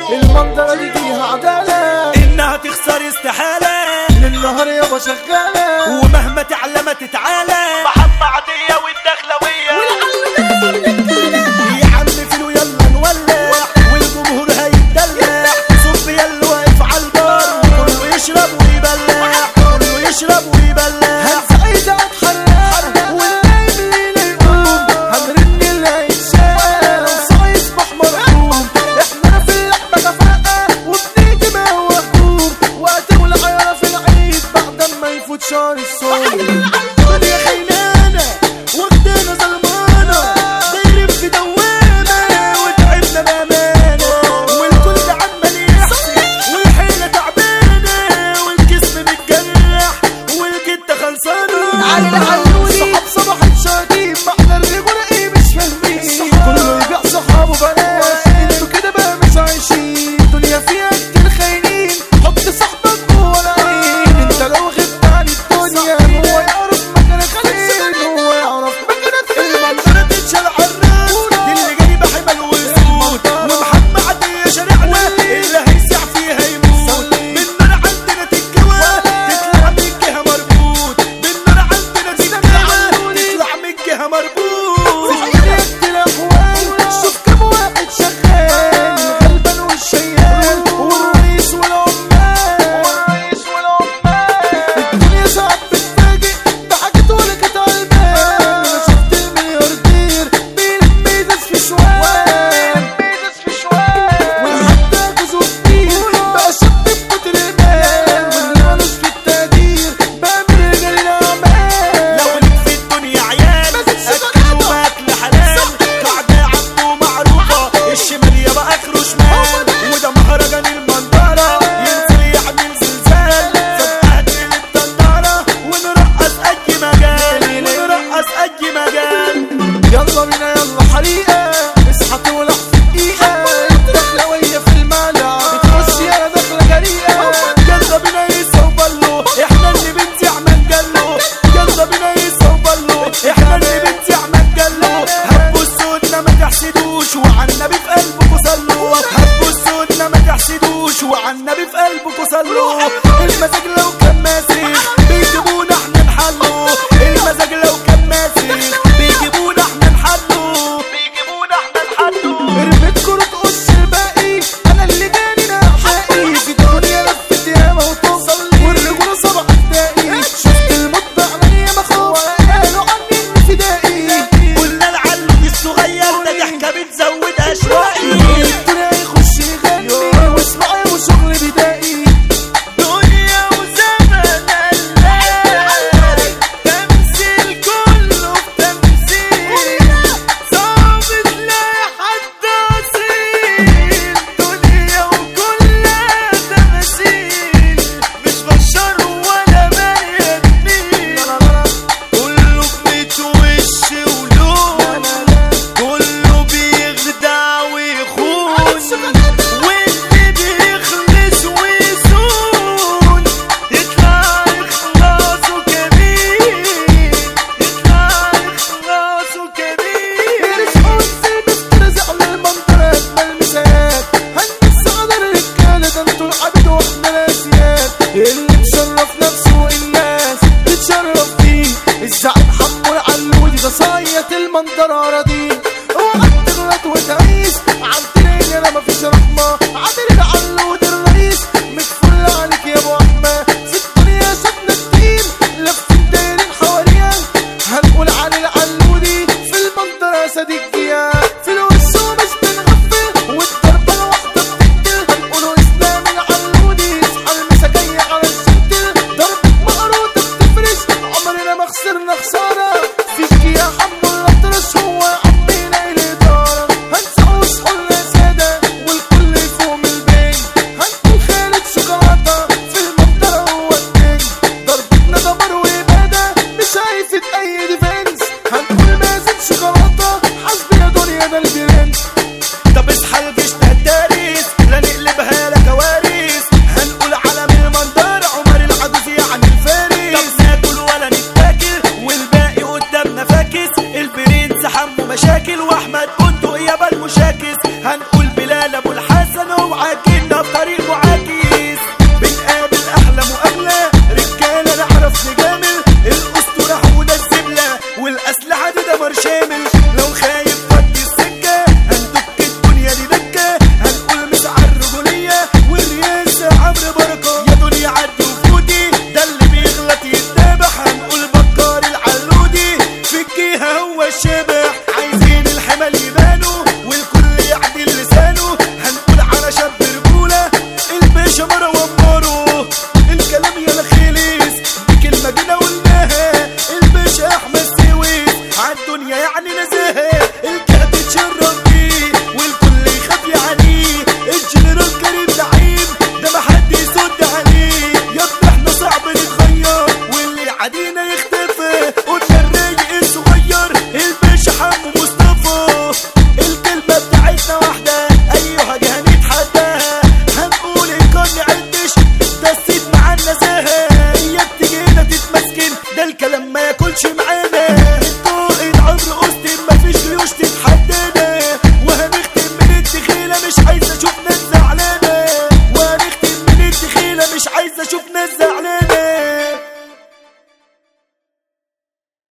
المنظرة دي فيها عدالة انها تخسر استحالة للنهار يابا شغالة ومهما تعلى ما تتعالى محمد عطية والدخلوية يا عم فيلو يلا نولع والجمهور هيتدلع صب يلا واقف على البار كله يشرب ويبلع كله يشرب ويبلع هنسعيد اتحرق والنايم ليلة يقوم هنرن اللي هيتشال وصاي يصبح مرحوم احنا في اللعبة كفاءة وبنيجي ما هو هجوم وقت والعيارة في العيد بعد ما يفوت شهر الصوم الدنيا خينانة واخدانا ظلمانة دايرين في دوامة وتعبنا بأمانة والكل عمال يحسن والحيلة تعبانة والجسم متجرح والجدة خلصانة علي العلولي. صحاب صباح الشاكين محنا الرجولة ايه مش فاهمين كله يبيع صحابه بلاش انتوا كده بقى مش عايشين الدنيا فيها كتير خاينين حط صاحبك جوه العين انت لو غبت عن الدنيا هو يعرف مكانك فين هو يعرف مكانك فين المنظرة تتشال عالراس دي اللي جايبة حمل وسود ومحمد عطية شارعنا اللي هيسع فيها يموت بالنار عندنا تتجوى تطلع من الجهة مربوط بالنار عندنا تتجوى تطلع من الجهة مربوط حياة الأحوال شوف كم واحد شغال الغلبان والشيال والرئيس والعمال والرئيس والعمال الدنيا ساعات بتفاجئ بحاجات ولا كانت على البال أنا شفت الملياردير بيلم بيدس في شوال بيدس في شوال والحتى جوزه كتير بقى شاب بكتر المال واللي مالوش في التقدير بقى من رجال الأعمال لو ليك في الدنيا عيال اكلوا اكل حلال قاعدة عبده معروفة الشمال يابا اخره شمال وده مهرجان المنظرة ينزل يعمل زلزال فتحت الدندرة ونرقص اي مجال ونرقص اي مجال يلا بينا يلا حريقة اصحى تولع في دقيقة الدخلوية في الملعب بتخش يا دخلة جريئة يلا بينا يصوبلو احنا اللي بنتي عمل جلو يلا بينا يصوبلو احنا اللي بنتي عمل جلو هتبصوا لنا ما تحسدوش وعلى النبي في قلبكوا صلوا هتبصوا لنا ما تحسدوش وعلى النبي في قلبكوا صلوا المزاج لو كان ماسك بيجيبونا احنا نحلو المزاج لو كان ماسك بيجيبونا احنا نحلو بيجيبونا احنا نحلو رميت كرة قص الباقي انا اللي جاني نحقي في الدنيا لفت ياما وتوصل لي والرجولة صبح تلاقي شفت الموت بعينيا مخوف قالوا عني اني فدائي قلنا العلو الصغير ده ضحكة بتزود أشواقي الدنيا يخش يغني واسمعي وشغل بدائي دنيا وزمن قلال تمثيل كله بتمثيل صعب تلاقي حد أصيل دنيا وكلها تماثيل مش بشر ولا بني آدمين كله بميت وش ولون كله بيخدع ويخون واللي بيخلص ويزون يطلع إخلاصه كبير يطلع إخلاصه كبير الحزن بترزع للمنطرة ملمسات هندس على الرجالة ده انتوا العبد واحنا الاسياد اللي مشرف نفسه والناس بتشرف فيه الزعيم حمو العلودي ده صيت المنظرة راضي اوعى تغلط وتعيش عالترين انا مفيش رحمة عادل العلود الرئيس متفل عليك يا ابو احمد في الدنيا شفنا كتير لفين دايرين حواليها هنقول علي العلودي في المنظرة صديق فيها في الوش ومش بنغفل والضربة الواحدة بتقتل هنقولوا اسلام العلودي اصحى المساجية على الشتل ضربة مقروطة بتفرش عمرنا ما خسرنا خسارة فيك يا حمو الأطرش هو طريق معاكس بنقابل احلى مقابله رجاله نعرف نجامل الاسطوره حوده الزبله والاسلحه دي دمر شامل لو خايف ودي السكه هندك الدنيا دي دكه هنقول مسعى الرجوليه والرياسه عمرو بركه يا دنيا عدي وفوتي ده اللي بيغلط يتابح هنقول بكار العلودي في الجهه هو الشبح عايزين الحمل يبانوا والكل يعدل لسانه هنقول على شاب رجوله الباشا مروان مارو الكلام يا خليس بكلمه جينا قلناها الباشا احمد سويس عالدنيا يعني نزاهه الكهف تشرف بيه والكل يخاف يعانيه الجنرال كريم زعيم ده محد يسد عليه يا ابني احنا صعب نتغير واللي عادينا يختفي قلنا الرايق الصغير الباشا حمو مصطفى الكلمة بتاعتنا واحدة أيها جه هنتحداها هنقول الكون عدش ده السيد معانا زهق اياك تجينا تتمسكن ده الكلام ما ياكلش معانا